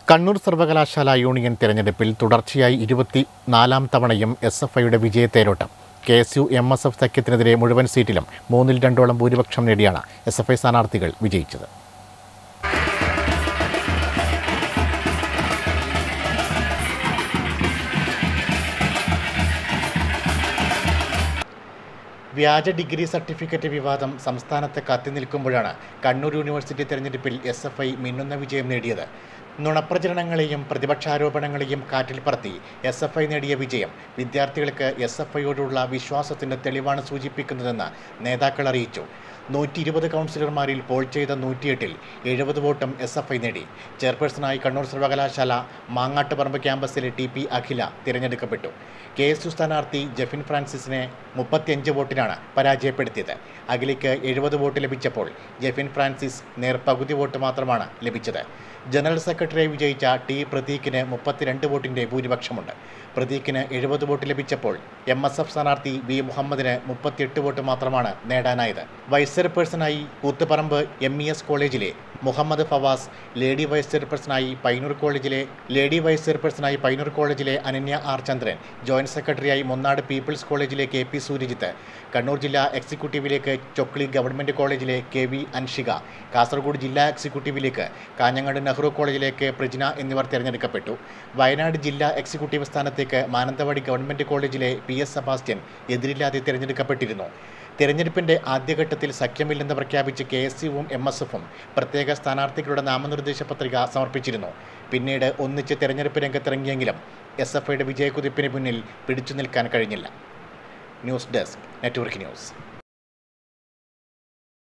കണ്ണൂർ സർവകലാശാല യൂണിയൻ തിരഞ്ഞെടുപ്പിൽ തുടർച്ചയായി ഇരുപത്തി നാലാം തവണയും എസ് എഫ് ഐയുടെ വിജയത്തേരോട്ടം K S U M S F സഖ്യത്തിനെതിരെ മുഴുവൻ സീറ്റിലും മൂന്നിൽ രണ്ടോളം ഭൂരിപക്ഷം നേടിയാണ് എസ് എഫ് ഐ സ്ഥാനാർത്ഥികൾ വിജയിച്ചത് വ്യാജ ഡിഗ്രി സർട്ടിഫിക്കറ്റ് വിവാദം സംസ്ഥാനത്ത് കത്തിനിൽക്കുമ്പോഴാണ് കണ്ണൂർ യൂണിവേഴ്സിറ്റി തെരഞ്ഞെടുപ്പിൽ എസ് എഫ് ഐ മിന്നുന്ന വിജയം നേടിയത് നുണപ്രചരണങ്ങളെയും പ്രതിപക്ഷാരോപണങ്ങളെയും കാറ്റിൽ പറത്തി എസ് എഫ് ഐ നേടിയ വിജയം വിദ്യാർത്ഥികൾക്ക് എസ് എഫ് ഐയോടുള്ള വിശ്വാസത്തിൻ്റെ തെളിവാണ് സൂചിപ്പിക്കുന്നതെന്ന് നേതാക്കൾ അറിയിച്ചു നൂറ്റി ഇരുപത് കൗൺസിലർമാരിൽ പോൾ ചെയ്ത നൂറ്റിയെട്ടിൽ എഴുപത് വോട്ടും എസ് എഫ് ഐ നേടി ചെയർപേഴ്സണായി കണ്ണൂർ സർവകലാശാല മാങ്ങാട്ടുപറമ്പ് ക്യാമ്പസിലെ ടി പി അഖില തിരഞ്ഞെടുക്കപ്പെട്ടു കെ എസ് യു സ്ഥാനാർത്ഥി ജെഫിൻ ഫ്രാൻസിസിനെ മുപ്പത്തിയഞ്ച് വോട്ടിനാണ് പരാജയപ്പെടുത്തിയത് അഖിലയ്ക്ക് എഴുപത് വോട്ട് ലഭിച്ചപ്പോൾ ജെഫിൻ ഫ്രാൻസിസ് നേർ പകുതി വോട്ട് മാത്രമാണ് ലഭിച്ചത് ജനറൽ സെക്രട്ടറിയായി വിജയിച്ച ടി പ്രതീക്കിന് മുപ്പത്തിരണ്ട് വോട്ടിൻ്റെ ഭൂരിപക്ഷമുണ്ട് പ്രതീക്കിന് എഴുപത് വോട്ട് ലഭിച്ചപ്പോൾ എം എസ് എഫ് സ്ഥാനാർത്ഥി വി മുഹമ്മദിന് മുപ്പത്തിയെട്ട് വോട്ട് മാത്രമാണ് നേടാനായത് വൈസ് ചെയർപേഴ്സണായി കൂത്തുപറമ്പ് എം ഇ എസ് കോളേജിലെ മുഹമ്മദ് ഫവാസ് ലേഡി വൈസ് ചെയർപേഴ്സണായി പൈനൂർ കോളേജിലെ ലേഡി വൈസ് ചെയർപേഴ്സണായി പൈനൂർ കോളേജിലെ അനന്യ ആർ ചന്ദ്രൻ ജോയിന്റ് സെക്രട്ടറിയായി മൊന്നാട് പീപ്പിൾസ് കോളേജിലെ കെ പി സൂര്യജിത്ത് കണ്ണൂർ ജില്ലാ എക്സിക്യൂട്ടീവിലേക്ക് ചൊക്ലി ഗവൺമെൻറ് കോളേജിലെ കെ വി അൻഷിക കാസർഗോഡ് ജില്ലാ എക്സിക്യൂട്ടീവിലേക്ക് കാഞ്ഞങ്ങാട് നെഹ്റു കോളേജിലേക്ക് പ്രജ്ന എന്നിവർ തിരഞ്ഞെടുക്കപ്പെട്ടു വയനാട് ജില്ലാ എക്സിക്യൂട്ടീവ് സ്ഥാനത്തേക്ക് മാനന്തവാടി ഗവൺമെൻറ് കോളേജിലെ പി എസ് സെബാസ്റ്റ്യൻ എതിരില്ലാതെ തിരഞ്ഞെടുക്കപ്പെട്ടിരുന്നു തെരഞ്ഞെടുപ്പിന്റെ ആദ്യഘട്ടത്തിൽ സഖ്യമില്ലെന്ന് പ്രഖ്യാപിച്ച് കെ എസ് യുവും എം എസ് എഫും പ്രത്യേക സ്ഥാനാർത്ഥികളുടെ നാമനിർദ്ദേശ പത്രിക സമർപ്പിച്ചിരുന്നു പിന്നീട് ഒന്നിച്ച് തെരഞ്ഞെടുപ്പ് രംഗത്തിറങ്ങിയെങ്കിലും എസ് എഫ് ഐയുടെ വിജയക്കുതിപ്പിന് മുന്നിൽ പിടിച്ചു നിൽക്കാൻ കഴിഞ്ഞില്ല ന്യൂസ് ഡെസ്ക് നെറ്റ്വർക്ക് ന്യൂസ്